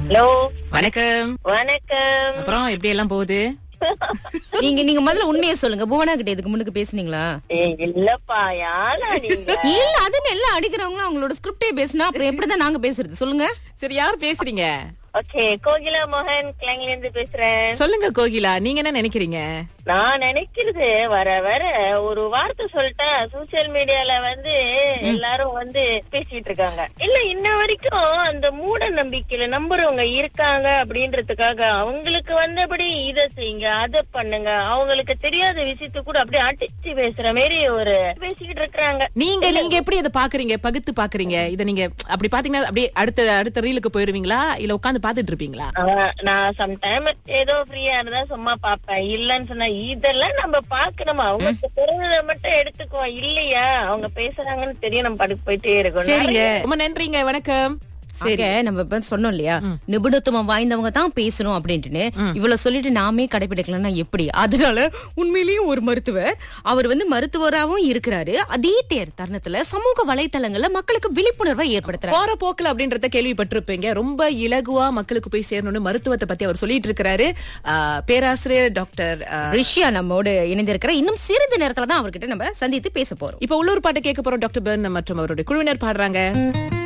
hello வணக்கம் வணக்கம் அப்புறம் எப்படி எல்லாம் போகுது நீங்க நீங்க முதல்ல உண்மையை சொல்லுங்க புவனா கிட்ட இதுக்கு முன்னுக்கு பேசுனீங்களா ஏய், இல்லப்பா யாரா நீங்க இல்ல அதுன்னு எல்லாம் அடிக்கிறவங்களும் அவங்களோட ஸ்கிரிப்டே பேசினா அப்புறம் எப்படிதான் நாங்க பேசுறது சொல்லுங்க சரி யார் பேசுறீங்க ஓகே கோகிலா மோகன் கிளாங்ல இருந்து பேசுறேன் சொல்லுங்க கோகிலா நீங்க என்ன நினைக்கிறீங்க நான் நினைக்கிறது வர வர ஒரு வார்த்தை சொல்லிட்டா சோசியல் மீடியால வந்து எல்லாரும் வந்து பேசிட்டு இருக்காங்க இல்ல இன்ன வரைக்கும் அந்த மூட நம்பிக்கையில நம்புறவங்க இருக்காங்க அப்படின்றதுக்காக அவங்களுக்கு வந்தபடி இத செய்யுங்க அத பண்ணுங்க அவங்களுக்கு தெரியாத விஷயத்த கூட அப்படியே அடிச்சு பேசுற மாதிரி ஒரு பேசிக்கிட்டு இருக்கிறாங்க நீங்க நீங்க எப்படி இதை பாக்குறீங்க பகுத்து பாக்குறீங்க இத நீங்க அப்படி பாத்தீங்கன்னா அப்படியே அடுத்த அடுத்த ரீலுக்கு போயிருவீங்களா இல்ல உட்கார்ந்து பாத்துட்டு இருப்பீங்களா ஆஹ் நான் சம்டைம் ஏதோ ஃப்ரீயா இருந்தா சும்மா பாப்பேன் இல்லன்னு சொன்னா இதெல்லாம் நம்ம பாக்கணுமா அவங்க தெரிஞ்சதை மட்டும் எடுத்துக்குவோம் இல்லையா அவங்க பேசுறாங்கன்னு தெரியும் நம்ம படுக்க போயிட்டே இருக்கோம் சரிங்க ரொம்ப நன்றிங்க வணக்கம் சரி நம்ம இப்ப சொன்னோம் இல்லையா நிபுணத்துவம் வாய்ந்தவங்க தான் பேசணும் அப்படின்ட்டுன்னு இவ்வளவு சொல்லிட்டு நாமே கடைபிடிக்கலன்னா எப்படி அதனால உண்மையிலேயும் ஒரு மருத்துவர் அவர் வந்து மருத்துவராகவும் இருக்கிறாரு அதே தேர் தருணத்துல சமூக வலைத்தளங்கள்ல மக்களுக்கு விழிப்புணர்வை ஏற்படுத்துறாரு போற போக்குல அப்படின்றத கேள்விப்பட்டிருப்பீங்க ரொம்ப இலகுவா மக்களுக்கு போய் சேரணும்னு மருத்துவத்தை பத்தி அவர் சொல்லிட்டு இருக்கிறாரு ஆஹ், பேராசிரியர் டாக்டர் ஆஹ், ரிஷியா நம்மோடு இணைந்திருக்கிற இன்னும் சிறிது நேரத்துல தான் அவர்கிட்ட நம்ம சந்தித்து பேச போறோம் இப்ப உள்ளூர் பாட்டு கேட்க போறோம் டாக்டர் பெர்ன் மற்றும் அவருடைய குழுவினர் பாடுறாங்க